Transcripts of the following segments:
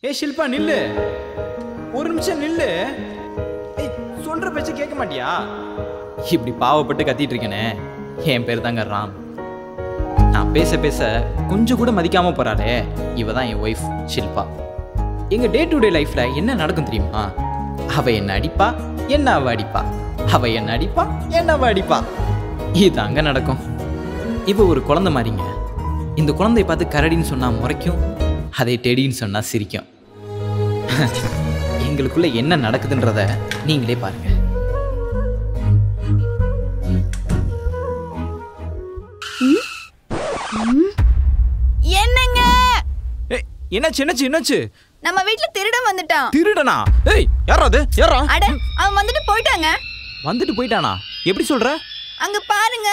ஏ ஷில்பா நில்லு ஒரு நிமிஷம் நில்லு ஏய் சொல்ற பேச்ச கேட்க மாட்டியா இப்படி பாவப்பட்டு கத்திட்டு இருக்கேனே என் பேர் தாங்க ராம் நான் பேச பேச கொஞ்சம் கூட மதிக்காம போறாளே இவ தான் என் ஒய்ஃப் ஷில்பா எங்க டே டு டே லைஃப்ல என்ன நடக்கும் தெரியுமா அவ என்ன அடிப்பா என்ன அவ அடிப்பா அவ என்ன அடிப்பா என்ன அவ அடிப்பா இதாங்க நடக்கும் இவ ஒரு குழந்தை மாதிரிங்க இந்த குழந்தைய பார்த்து கரடின்னு சொன்னா முறைக்கும் அதை டெடின்னு சொன்னா சிரிக்கும் எங்களுக்குள்ள என்ன நடக்குதுன்றத நீங்களே பாருங்க என்னங்க ஏய், என்னாச்சு என்னாச்சு என்னாச்சு நம்ம வீட்ல திருடன் வந்துட்டான் திருடனா ஏய் யாரா அது யாரா அட அவன் வந்துட்டு போயிட்டாங்க வந்துட்டு போயிட்டானா எப்படி சொல்ற அங்க பாருங்க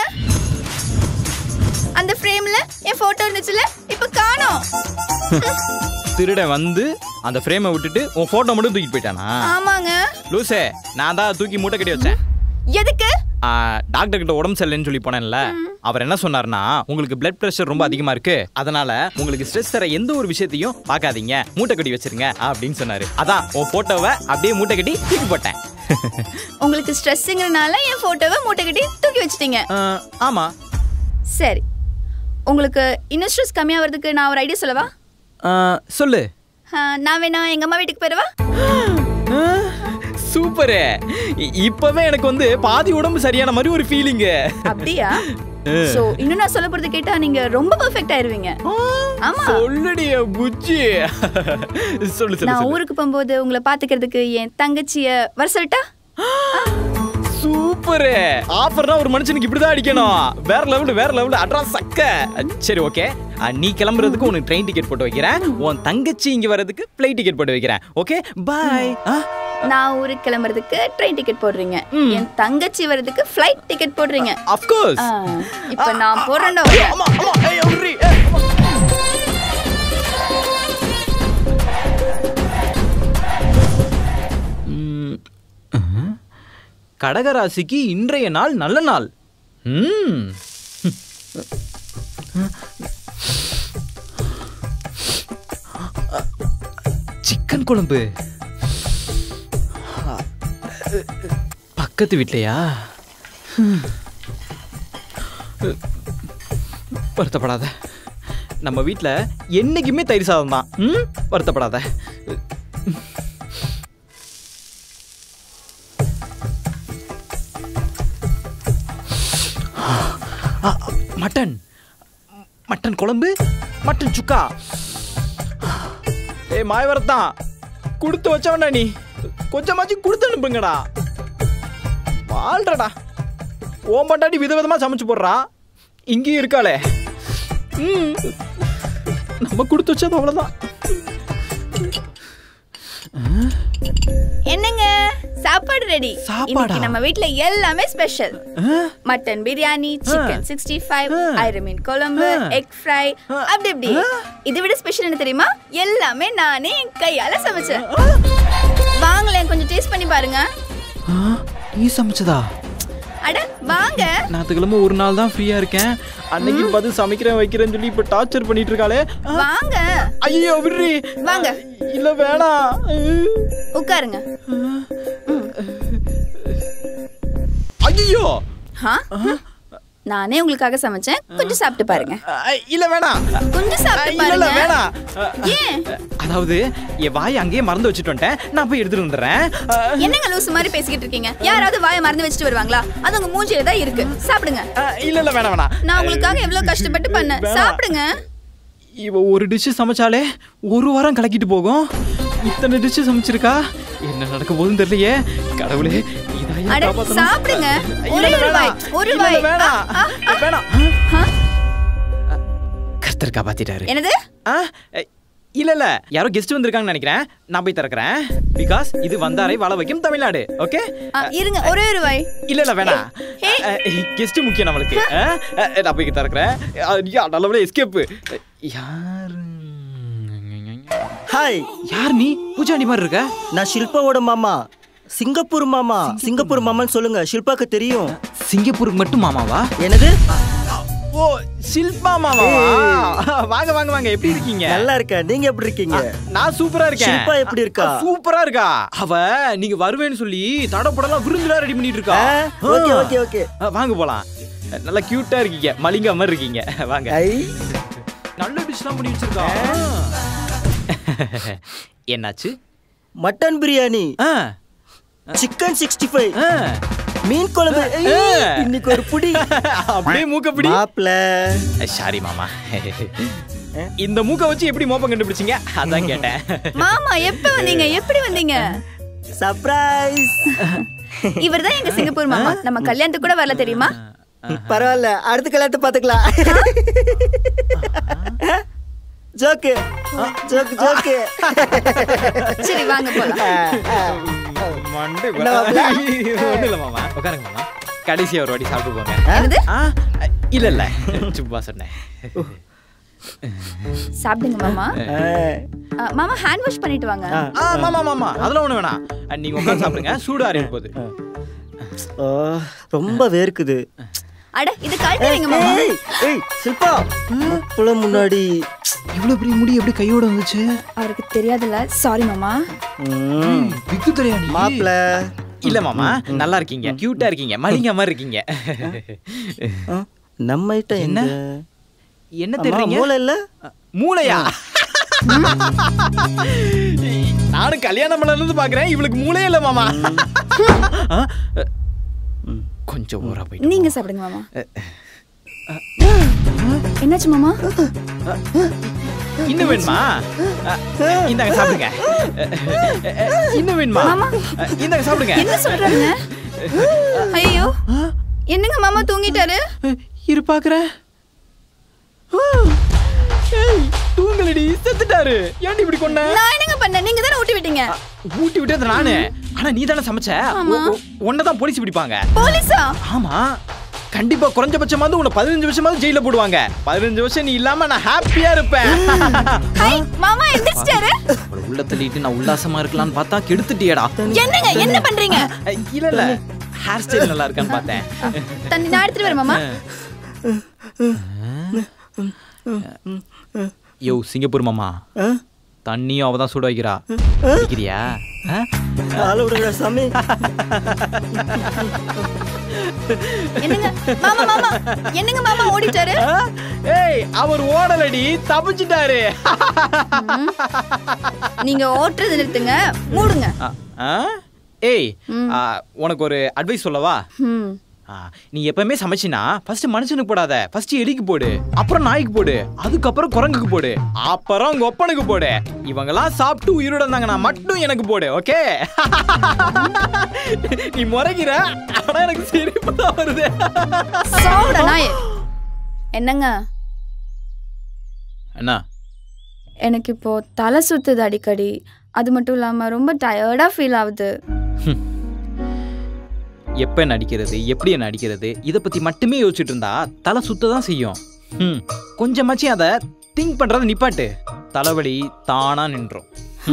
அந்த ஃப்ரேம்ல என் போட்டோ இருந்துச்சுல இப்ப காணோம் திருடன் வந்து அந்த ஃப்ரேமை விட்டுட்டு உன் போட்டோ மட்டும் தூக்கிட்டு போயிட்டானா ஆமாங்க லூசே நான் தான் தூக்கி மூட்டை கட்டி வச்சேன் எதுக்கு ஆ, டாக்டர் கிட்ட உடம்பு சரியில்லைன்னு சொல்லி போனேன்ல அவர் என்ன சொன்னார்னா உங்களுக்கு பிளட் பிரஷர் ரொம்ப அதிகமா இருக்கு அதனால உங்களுக்கு ஸ்ட்ரெஸ் தர எந்த ஒரு விஷயத்தையும் பார்க்காதீங்க மூட்டை கட்டி வச்சிருங்க அப்படின்னு சொன்னாரு அதான் உன் போட்டோவை அப்படியே மூட்டை கட்டி தூக்கி போட்டேன் உங்களுக்கு ஸ்ட்ரெஸ்ஸுங்கிறனால என் போட்டோவை மூட்டை கட்டி தூக்கி வச்சிட்டீங்க ஆ, ஆமா சரி உங்களுக்கு இன்னும் ஸ்ட்ரெஸ் கம்மியாகிறதுக்கு நான் ஒரு ஐடியா சொல்லவா ஆ, சொல்லு ஆ, நான் வேணா எங்க அம்மா வீட்டுக்கு போயிடவா சூப்பரு இ- இப்பவே எனக்கு வந்து பாதி உடம்பு சரியான மாதிரி ஒரு ஃபீலிங்கு அப்படியா சோ இன்னும் நான் சொல்ல போறது கேட்டா நீங்க ரொம்ப பெர்ஃபெக்ட் ஆயிருவீங்க ஆமா சொல்லுடிய புச்சி சொல்லு சொல்லு நான் சொல்லு ஊருக்கு போகும்போது உங்களை பாத்துக்கிறதுக்கு என் தங்கச்சிய வர சொல்லட்டா சூப்பரு ஆஃபர்னா ஒரு மனுஷனுக்கு இப்படிதான் அடிக்கணும் வேற லெவல் வேற லெவல் அட்ரா சக்க சரி ஓகே நீ கிளம்புறதுக்கு உனக்கு ட்ரெயின் டிக்கெட் போட்டு வைக்கிறேன் உன் தங்கச்சி இங்க வர்றதுக்கு ஃப்ளைட் டிக்கெட் போட்டு வைக்கிறேன் ஓகே பாய் நான் ஊருக்கு கிளம்புறதுக்கு ட்ரெயின் டிக்கெட் போடுறீங்க என் தங்கச்சி வர்றதுக்கு ஃப்ளைட் டிக்கெட் போடுறீங்க ஆஃப் கோர்ஸ் ஆ, இப்ப நான் போடுறேன்டா ஆமா ஆமா ஏய் உர்ரி ஏய், ஆமா. ம், அஹ். கடகராசிக்கு இன்றைய நாள் நல்ல நாள் ம் சிக்கன் குழம்பு பக்கத்து வீட்லையா வருத்தப்படாத நம்ம வீட்டில் என்னைக்குமே தயிர் சாதம் தான் ம் வருத்தப்படாத ஆ, மட்டன் மட்டன் குழம்பு மட்டன் சுக்கா ஏய் மாயவரத்தான் கொடுத்து வச்சவன்டா நீ கொஞ்சமாச்சும் கொடுத்து அனுப்புங்கடா வாழ்றடா ஓம் பண்டாட்டி விதவிதமா சமைச்சு போடுறா இங்கேயும் இருக்காளே ம். நம்ம கொடுத்து வச்சது அவ்வளோதான் என்னங்க சாப்பாடு ரெடி சாப்பாடா? இன்னைக்கு நம்ம வீட்ல எல்லாமே special mutton biryani chicken sixty five ஐரமீன் குழம்பு ஆ. எக் ஃப்ரை அப்படி இப்படி இதை விட ஸ்பெஷல் என்ன தெரியுமா எல்லாமே நானே என் கையால சமைச்சேன் வாங்களேன் கொஞ்சம் டேஸ்ட் பண்ணி பாருங்க நீ சமைச்சதா அட வாங்க ஞாயிற்றுக்கிழமை ஒரு நாள் தான் ஃப்ரீயா இருக்கேன் அன்னைக்கு பார்த்து சமைக்கிறேன் வைக்கிறேன்னு சொல்லி இப்போ டார்ச்சர் பண்ணிட்டு இருக்காளே வாங்க ஐயோ விட்ரி வாங்க. இல்ல வேணாம் உட்காருங்க ஐயோ ஹா? நானே உங்களுக்காக சமைச்சேன் கொஞ்சம் சாப்பிட்டு பாருங்க இல்ல வேணாம் கொஞ்சம் சாப்பிட்டு இல்ல இல்ல பாருங்க வேணாம் ஏன் அதாவது என் வாய் அங்கேயே மறந்து வச்சுட்டு வந்துட்டேன் நான் போய் எடுத்துட்டு வந்துடுறேன் அஹ், என்னங்க லூசு மாதிரி பேசிக்கிட்டு இருக்கீங்க யாராவது வாயை மறந்து வச்சுட்டு வருவாங்களா அது உங்க மூஞ்சில தான் இருக்கு சாப்பிடுங்க அஹ், இல்ல இல்ல வேணாம் வேணாம் நான் உங்களுக்காக எவ்வளவு கஷ்டப்பட்டு பண்ணேன் வேணாம். சாப்பிடுங்க இவ ஒரு டிஷ் சமைச்சாலே ஒரு வாரம் கலக்கிட்டு போகும் இத்தனை டிஷ் சமைச்சிருக்கா என்ன நடக்க போகுதுன்னு தெரியலையே கடவுளே இதாயா அட, காப்பாத்தணும். சாப்பிடுங்க. இல்ல, ஒரே இல்ல, ஒரு வாய், வேணாம். ஒரு இல்ல, இல்ல, வாய். வேணாம் ஆ, ஆ, வேணாம் ஆ? கர்த்தர் காப்பாத்திட்டாரு என்னது ஆ, எ, இல்ல இல்ல யாரோ கெஸ்ட் வந்திருக்காங்கன்னு நினைக்கிறேன் நான் போய் திறக்கிறேன் பிகாஸ் இது வந்தாரை வாழ வைக்கும் தமிழ்நாடு ஓகே ஆ, இருங்க ஒரே ஒரு வாய் இல்ல இல்ல வேணாம் ஹே. கெஸ்ட் முக்கியம் நம்மளுக்கு ஆ, ஆ, நான் போய் திறக்கிறேன் ஐயா நல்லபடியா எஸ்கேப் யாரு ஹாய் யார் நீ பூஜாண்டி மாதிரி இருக்க நான் ஷில்பாவோட மாமா சிங்கப்பூர் மாமா சிங்கப்பூர் மாமான்னு சொல்லுங்க ஷில்பாக்கு தெரியும் சிங்கப்பூருக்கு மட்டும் மாமாவா என்னது ஓ ஷில்பா மாமா வாங்க வாங்க வாங்க எப்படி இருக்கீங்க நல்லா இருக்கேன் நீங்க எப்படி இருக்கீங்க நான் சூப்பரா இருக்கேன் ஷில்பா எப்படி இருக்கா? சூப்பரா இருக்கா அவ நீங்க வருவேன்னு சொல்லி தடப்படலாம் விருந்துலாம் ரெடி பண்ணிட்டு இருக்கா ஓகே ஓகே ஓகே ஆ, வாங்க போலாம் நல்லா கியூட்டா இருக்கீங்க மலிங்கா மாதிரி இருக்கீங்க வாங்க ஐ நல்ல டிஷ்லாம் பண்ணி வச்சிருக்கா என்னாச்சு மட்டன் பிரியாணி ஆ, சிக்கன் சிக்ஸ்டி ஃபைவ் ஆ. மீன் குழம்பு ஐ, ஆ. இன்னைக்கு ஒரு புடி அப்படியே மூக்கப்பிடி மாப்ள சாரி மாமா இந்த மூக்க வச்சு எப்படி மோப்பம் கண்டுபிடிச்சீங்க அதான் கேட்டேன் மாமா எப்ப வந்தீங்க எப்படி வந்தீங்க சர்ப்ரைஸ் இவர்தான் எங்க சிங்கப்பூர் மாமா நம்ம கல்யாணத்துக்கு கூட வரல தெரியுமா பரவாயில்ல அடுத்த கல்யாணத்தை பாத்துக்கலாம் ஜோக்கு ஜோக்கு ஜோக்கு சரி வாங்க போலாம் மண்டை என்ன மாப்ள? ஒண்ணும் இல்ல மாமா உட்காருங்க மாமா கடைசியா ஒரு வாட்டி சாப்பிட்டு போங்க என்னது ஆ, இல்ல இல்ல சும்மா சொன்னேன் சாப்பிடுங்க மாமா ஆ, ஆ, மாமா ஹேண்ட் வாஷ் பண்ணிட்டு வாங்க ஆ. ஆ, மாமா மாமா அதெல்லாம் ஒண்ணு வேணாம் நீங்க உட்காந்து சாப்பிடுங்க சூடா அறியும் போகுது ஓ, ரொம்ப வேர்க்குது அட இது கழட்டி வைங்க மாமா ஏய் ஏய் சில்பா அப்பளம் முன்னாடி இவ்வளவு பெரிய முடி எப்படி கையோட வந்துச்சு அவருக்கு தெரியாதுல்ல சாரி மாமா ம், விக்கு தெரியாது மாப்ள இல்ல மாமா நல்லா இருக்கீங்க கியூட்டா இருக்கீங்க மலிங்க மாதிரி இருக்கீங்க ஆ, நம்ம ஐட்டம் என்ன? என்ன என்ன அம்மா, தெரியுங்க மூளை இல்ல மூளையா நானும் கல்யாணம் பண்ணது பாக்குறேன் இவளுக்கு மூளையே இல்ல மாமா ஆ, கொஞ்சம் ஊரா போயிட்டு நீங்க சாப்பிடுங்க மாமா என்னாச்சு மாமா இன்னும் வேணுமா அ, இந்தாங்க சாப்பிடுங்க இன்னும் வேணுமா மாமா. அ, இந்தாங்க சாப்பிடுங்க என்ன சொல்றாங்க ஐயோ என்னங்க மாமா தூங்கிட்டாரு இரு பாக்குறேன் தூங்கலடி செத்துட்டாரு ஏன்டி இப்படி கொண்ட நான் என்னங்க பண்ணேன் நீங்க தானே ஊட்டி விட்டீங்க ஊட்டி விட்டது நானு ஆனா நீ தானே சமைச்ச ஆமா. உன்னதான் போலீஸ் பிடிப்பாங்க போலீஸா ஆமா கண்டிப்பா குறைஞ்சபட்சமாவது உன்னை பதினஞ்சு வருஷமாவது ஜெயில போடுவாங்க பதினஞ்சு வருஷம் நீ இல்லாம நான் ஹாப்பியா இருப்பேன் ஹை மாமா எந்திரிச்சிட்டாரு அவளை உள்ள தள்ளிட்டு நான் உல்லாசமா இருக்கலாம்னு பார்த்தா கெடுத்துட்டியடா என்னங்க என்ன பண்றீங்க இல்ல இல்ல ஹேர் ஸ்டைல் நல்லா இருக்கான்னு பார்த்தேன் தண்ணி நான் எடுத்துட்டு வரேன் மாமா யோ சிங்கப்பூர் மாமா ஆ? தண்ணியும் அவ தான் சுட வைக்கிறா வைக்கிறியா ஆ? ஆள விடுங்க சாமி என்னங்க மாமா மாமா என்னங்க மாமா ஓடிட்டாரு ஆ? ஏய் அவர் ஓடலடி தப்பிச்சிட்டாரு நீங்க ஓட்டுறது நிறுத்துங்க மூடுங்க ஆ, ஆ? ஏய் ஆ, உனக்கு ஒரு அட்வைஸ் சொல்லவா ம் ஆ, நீ எப்பவுமே சமைச்சினா ஃபர்ஸ்ட் மனுஷனுக்கு போடாத ஃபர்ஸ்ட் எலிக்கு போடு அப்புறம் நாய்க்கு போடு அதுக்கப்புறம் குரங்குக்கு போடு அப்புறம் உங்க ஒப்பனுக்கு போடு இவங்கெல்லாம் சாப்பிட்டு உயிரோட இருந்தாங்கன்னா மட்டும் எனக்கு போடு ஓகே நீ முறைகிற ஆனா எனக்கு சிரிப்பு தான் வருது சாவுடா நாயே என்னங்க என்ன எனக்கு இப்போ தலை சுத்துது அடிக்கடி அது மட்டும் இல்லாம ரொம்ப டயர்டா ஃபீல் ஆகுது எப்ப என்ன அடிக்கிறது எப்படி என்ன அடிக்கிறது இதை பத்தி மட்டுமே யோசிச்சுட்டு இருந்தா தலை சுத்த தான் செய்யும் ம், கொஞ்சமாச்சும் அதை திங்க் பண்றதை நிப்பாட்டு தலைவலி தானா நின்றோம்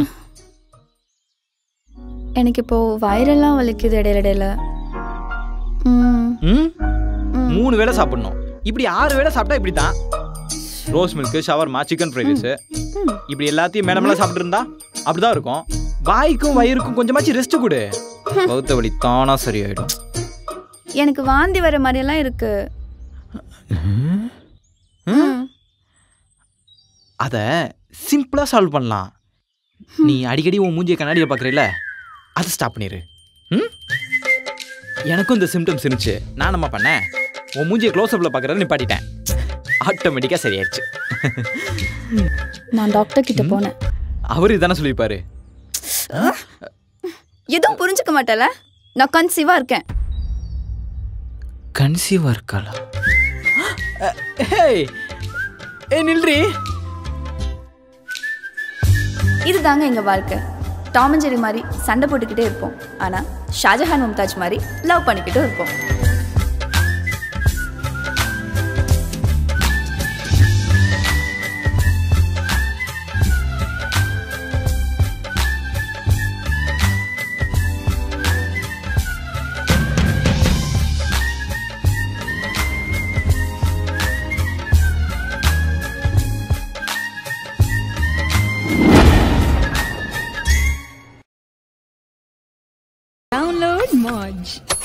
எனக்கு இப்போ வயிறெல்லாம் வலிக்குது இடையில இடையில ம், ம் ம். மூணு வேளை சாப்பிடணும் இப்படி ஆறு வேளை சாப்பிட்டா இப்படி தான் rose milk shawarma chicken fried rice ம். இப்படி எல்லாத்தையும் மேடம் மேடம் சாப்பிட்டு இருந்தா அப்படிதான் இருக்கும் வாய்க்கும் வயிறுக்கும் கொஞ்சமாச்சும் ரெஸ்ட் கொடு பௌத்த வலி தானா சரியாயிடும் எனக்கு வாந்தி வர மாதிரியெல்லாம் இருக்கு ம். அத சிம்பிளா சால்வ் பண்ணலாம் நீ அடிக்கடி உன் மூஞ்சிய கண்ணாடியை பார்க்குறீல அதை ஸ்டாப் பண்ணிடு ம் எனக்கும் இந்த சிம்டம்ஸ் இருந்துச்சு நான் என்ன பண்ணேன் உன் மூஞ்சியை க்ளோஸ் அப்ல பார்க்குறத நிப்பாட்டிட்டேன் ஆட்டோமேட்டிக்காக சரியாயிருச்சு நான் டாக்டர் கிட்ட போனேன் அவர் இதானே சொல்லியிருப்பாரு எதுவும் புரிஞ்சுக்க மாட்டல நான் கன்சீவா இருக்கேன் கன்சீவா இருக்காளா ஏய் ஏய் நில்றி இதுதாங்க எங்க வாழ்க்கை டாம் அண்ட் ஜெரி மாதிரி சண்டை போட்டுக்கிட்டே இருப்போம் ஆனா ஷாஜஹான் மும்தாஜ் மாதிரி லவ் பண்ணிக்கிட்டும் இருப்போம் Moj.